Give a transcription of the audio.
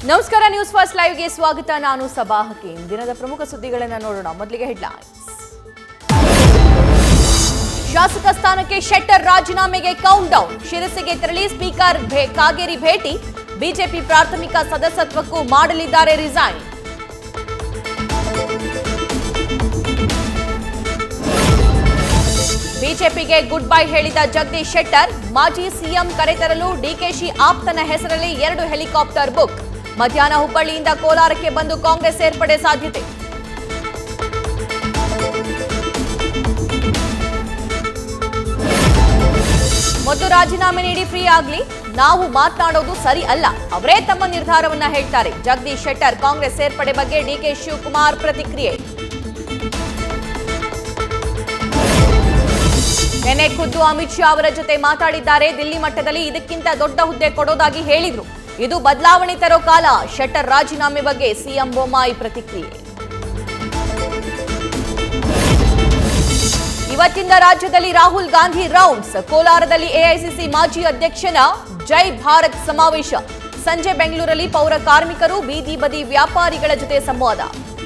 ನಮಸ್ಕಾರ news first ಲೈವ್ಗೆ ಸ್ವಾಗತ ನಾನು ಸಬಾ ಹಕೀಂ ದಿನದ ಪ್ರಮುಖ ಸುದ್ದಿಗಳನ್ನು ನೋಡೋಣ ಮೊದಲಿಗೆ ಹೆಡ್ಲೈನ್ಸ್ ಶಾಸಕ ಸ್ಥಾನಕ್ಕೆ ಶೆಟ್ಟರ್ ರಾಜೀನಾಮೆಗೆ ಕೌಂಟ್ ಡೌನ್ ಶಿರಸಿಗೆ ತೆರಳಿ ಸ್ಪೀಕರ್ ಭೇ- ಕಾಗೇರಿ ಭೇಟಿ ಬಿಜೆಪಿ ಪ್ರಾಥಮಿಕ ಸದಸ್ಯತ್ವಕ್ಕೂ ಮಾಡಲಿದ್ದಾರೆ ರಿಸೈನ್ ಬಿಜೆಪಿಗೆ ಗುಡ್ ಬೈ ಹೇಳಿದ ಜಗದೀಶ್ ಶೆಟ್ಟರ್ ಮಾಜಿ ಸಿಎಂ ಕರೆತರಲು ಡಿಕೆಶಿ ಆಪ್ತನ ಹೆಸರಲ್ಲಿ ಎರಡು ಹೆಲಿಕಾಪ್ಟರ್ ಬುಕ್ ಮಧ್ಯಾಹ್ನ ಹುಬ್ಬಳ್ಳಿಯಿಂದ ಕೋಲಾರಕ್ಕೆ ಬಂದು ಕಾಂಗ್ರೆಸ್ ಸೇರ್ಪಡೆ ಸಾಧ್ಯತೆ ಮೊದಲು ರಾಜೀನಾಮೆ ನೀಡಿ ಫ್ರೀ ಆಗ್ಲಿ ನಾವು ಮಾತನಾಡೋದು ಸರಿ ಅಲ್ಲ ಅವರೇ ತಮ್ಮ ನಿರ್ಧಾರವನ್ನ ಹೇಳ್ತಾರೆ ಜಗದೀಶ್ ಶೆಟ್ಟರ್ ಕಾಂಗ್ರೆಸ್ ಸೇರ್ಪಡೆ ಬಗ್ಗೆ ಡಿಕೆ ಶಿವಕುಮಾರ್ ಪ್ರತಿಕ್ರಿಯೆ ನಿನ್ನೆ ಖುದ್ದು ಅಮಿತ್ ಶಾ ಅವರ ಜೊತೆ ಮಾತಾಡಿದ್ದಾರೆ ದಿಲ್ಲಿ ಮಟ್ಟದಲ್ಲಿ ಇದಕ್ಕಿಂತ ದೊಡ್ಡ ಹುದ್ದೆ ಕೊಡೋದಾಗಿ ಹೇಳಿದ್ರು ಇದು ಬದಲಾವಣೆ ತರೋ ಕಾಲ ಶೆಟ್ಟರ್ ರಾಜೀನಾಮೆ ಬಗ್ಗೆ ಸಿಎಂ ಬೊಮ್ಮಾಯಿ ಪ್ರತಿಕ್ರಿಯೆ ಇವತ್ತಿಂದ ರಾಜ್ಯದಲ್ಲಿ ರಾಹುಲ್ ಗಾಂಧಿ ರೌಂಡ್ಸ್ ಕೋಲಾರದಲ್ಲಿ ಎಐಸಿಸಿ ಮಾಜಿ ಅಧ್ಯಕ್ಷನ ಜೈ ಭಾರತ್ ಸಮಾವೇಶ ಸಂಜೆ ಬೆಂಗಳೂರಲ್ಲಿ ಪೌರ ಕಾರ್ಮಿಕರು ಬೀದಿ ಬದಿ ವ್ಯಾಪಾರಿಗಳ ಜೊತೆ ಸಂವಾದ